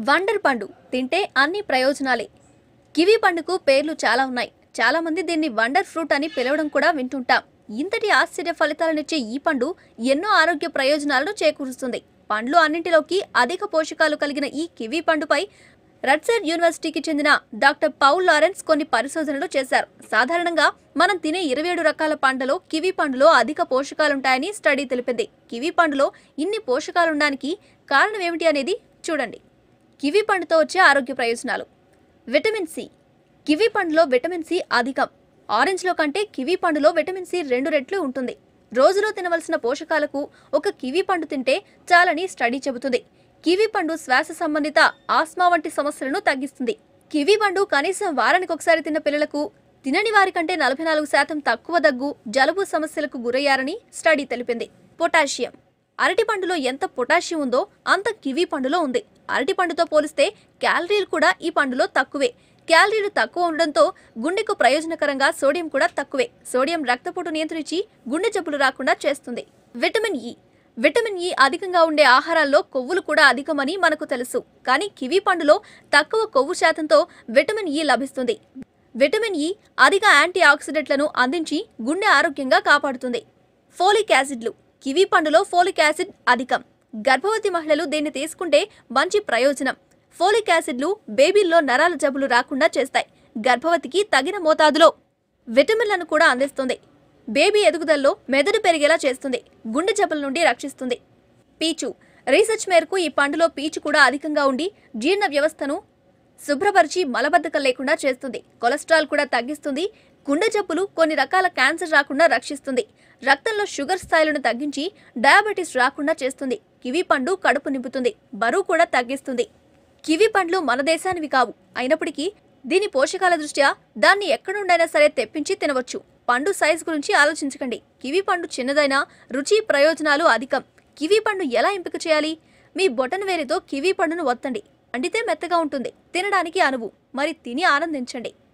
wonder పండు తింటే అన్ని ప్రయోజనాలే కివి పండుకు పేర్లు చాలా ఉన్నాయి చాలా మంది దీన్ని వండర్ ఫ్రూట్ అని పిలవడం కూడా వింటుంటాం ఇంతటి ఆశ్చర్య ఫలితాలనిచ్చే ఈ పండు ఎన్నో ఆరోగ్య ప్రయోజనాలను చేకూరుస్తుంది పండ్లు అన్నింటిలోకి అధిక పోషకాలు కలిగిన ఈ కివి పండుపై రట్సర్ యూనివర్సిటీకి చెందిన డాక్టర్ పౌల్ లారెన్స్ కొన్ని పరిశోధనలు చేశారు సాధారణంగా మనం తినే ఇరవై ఏడు రకాల పండ్లలో కివి పండులో అధిక పోషకాలుంటాయని స్టడీ తెలిపింది కివి పండులో ఇన్ని పోషకాలుండడానికి కారణం ఏమిటి అనేది చూడండి కివి పండుతో వచ్చే ఆరోగ్య ప్రయోజనాలు విటమిన్ సి కివి పండులో విటమిన్ సి అధికం ఆరెంజ్లో కంటే కివి పండులో విటమిన్ సి రెండు రెట్లు ఉంటుంది రోజులో తినవలసిన పోషకాలకు ఒక కివి పండు తింటే చాలని స్టడీ చెబుతుంది కివి పండు శ్వాస సంబంధిత ఆస్మా వంటి సమస్యలను తగ్గిస్తుంది కివి పండు కనీసం వారానికి ఒకసారి తిన్న పిల్లలకు తినని వారి కంటే నలభై నాలుగు శాతం తక్కువ దగ్గు జలుబు సమస్యలకు గురయ్యారని స్టడీ తెలిపింది పొటాషియం అరటి పండులో ఎంత పొటాషియం ఉందో అంత కివి పండులో ఉంది అరటి పండుతో పోలిస్తే క్యాలరీలు కూడా ఈ పండులో తక్కువే క్యాలరీలు తక్కువ ఉండడంతో గుండెకు ప్రయోజనకరంగా సోడియం కూడా తక్కువే సోడియం రక్తపోటు నియంత్రించి గుండె జబ్బులు రాకుండా చేస్తుంది విటమిన్ ఇ విటమిన్ ఇ అధికంగా ఉండే ఆహారాల్లో కొవ్వులు కూడా అధికమని మనకు తెలుసు కానీ కివి పండులో తక్కువ కొవ్వు శాతంతో విటమిన్ ఇ లభిస్తుంది విటమిన్ ఇ అధిక యాంటీ ఆక్సిడెంట్లను అందించి గుండె ఆరోగ్యంగా కాపాడుతుంది ఫోలిక్ యాసిడ్లు కివి పండులో ఫోలిక్ యాసిడ్ అధికం గర్భవతి మహిళలు దీన్ని తీసుకుంటే మంచి ప్రయోజనం ఫోలిక్ యాసిడ్లు బేబీల్లో నరాల జబ్బులు రాకుండా చేస్తాయి గర్భవతికి తగిన మోతాదులో విటమిన్లను కూడా అందిస్తుంది బేబీ ఎదుగుదలలో మెదడు పెరిగేలా చేస్తుంది గుండె జబ్బుల నుండి రక్షిస్తుంది పీచు రీసెర్చ్ మేరకు ఈ పండులో పీచు కూడా అధికంగా ఉండి జీర్ణ వ్యవస్థను శుభ్రపరిచి మలబద్ధకం లేకుండా చేస్తుంది కొలెస్ట్రాల్ కూడా తగ్గిస్తుంది గుండె జబ్బులు కొన్ని రకాల క్యాన్సర్ రాకుండా రక్షిస్తుంది రక్తంలో షుగర్ స్థాయిలను తగ్గించి డయాబెటీస్ రాకుండా చేస్తుంది కివి పండు కడుపు నింపుతుంది బరువు కూడా తగ్గిస్తుంది కివి పండ్లు మన దేశానివి కావు అయినప్పటికీ దీని పోషకాల దృష్ట్యా దాన్ని ఎక్కడుండైనా సరే తెప్పించి తినవచ్చు పండు సైజ్ గురించి ఆలోచించకండి కివి పండు చిన్నదైనా రుచి ప్రయోజనాలు అధికం కివి పండు ఎలా ఎంపిక చేయాలి మీ బొటన వేలితో కివి పండును వత్తండి అండితే మెత్తగా ఉంటుంది తినడానికి అనువు మరి తిని ఆనందించండి